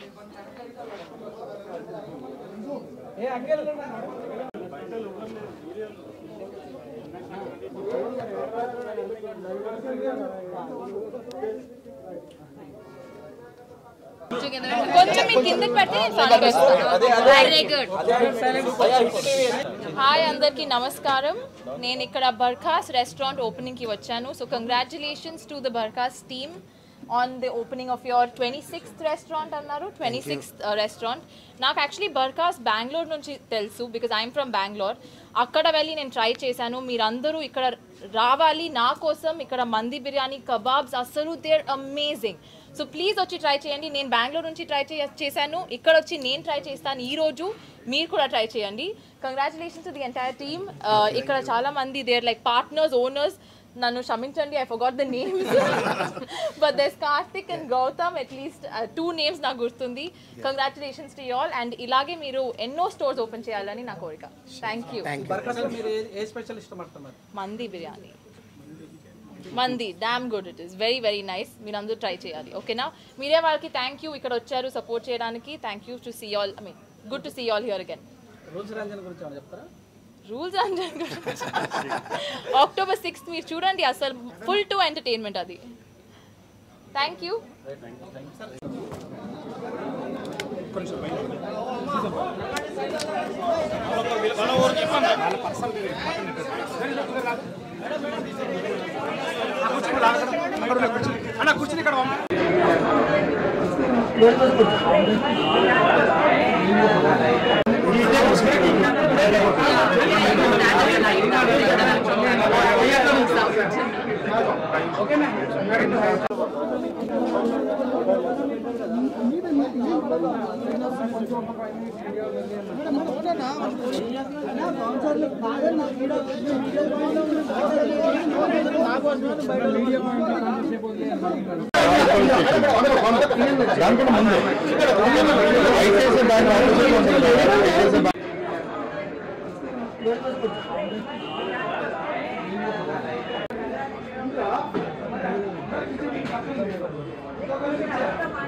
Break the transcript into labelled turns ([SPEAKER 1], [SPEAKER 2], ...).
[SPEAKER 1] కొంచెం మీ కిందకి పెడితే నేను సౌండ్ వేస్తాను వెరీ గుడ్ హాయ్ అందరికీ నమస్కారం నేను ఇక్కడ బర్ఖాస్ రెస్టారెంట్ ఓపెనింగ్ కి వచ్చాను so congratulations to the Barkaas team on the opening of your twenty sixth restaurant అన్నారు ట్వంటీ సిక్స్త్ రెస్టారెంట్ నాకు యాక్చువల్లీ బర్ఖాస్ బెంగళూరు నుంచి తెలుసు బికాజ్ ఐఎమ్ ఫ్రమ్ బెంగళూరు అక్కడ వెళ్ళి నేను ట్రై చేశాను మీరందరూ ఇక్కడ రావాలి నా కోసం ఇక్కడ మంది బిర్యానీ కబాబ్స్ అసలు దేర్ అమేజింగ్ సో ప్లీజ్ వచ్చి ట్రై చేయండి నేను బెంగళూరు నుంచి ట్రై చే చేశాను ఇక్కడ వచ్చి నేను ట్రై చేస్తాను ఈ రోజు మీరు కూడా ట్రై చేయండి కంగ్రాచులేషన్స్ ది ఎంటైర్ టీమ్ ఇక్కడ చాలా మంది దేర్ లైక్ పార్ట్నర్స్ ఓనర్స్ నన్ను క్షమించండి I forgot the names but these Karthik and Gautam at least two names నాకు గుర్తుంది కంగ్రాచులేషన్స్ టు ఆల్ అండ్ ఇలాగే మీరు ఎన్నో స్టోర్స్ ఓపెన్ చేయాలని నా కోరిక థ్యాంక్ యూ
[SPEAKER 2] బర్ఖాస్లో మీరు ఏ- ఏ స్పెషల్ ఇష్టపడుతున్నారు
[SPEAKER 1] మంది బిర్యానీ మంది damn good it is very very nice మీరు అందరూ ట్రై చేయాలి ఓకేనా మీరే వాళ్ళకి థ్యాంక్ యూ ఇక్కడ వచ్చారు సపోర్ట్ చేయడానికి thank you to see all I mean good to see all here again
[SPEAKER 2] rules Ranjan గురించి ఏమైనా చెప్తారా
[SPEAKER 1] రూల్స్ అండ్ అక్టోబర్ సిక్స్త్ మీరు చూడండి అసలు ఫుల్ టు ఎంటర్టైన్మెంట్ అది థ్యాంక్ యూ
[SPEAKER 2] అన్న కూర్చుని ఇక్కడ
[SPEAKER 3] Thank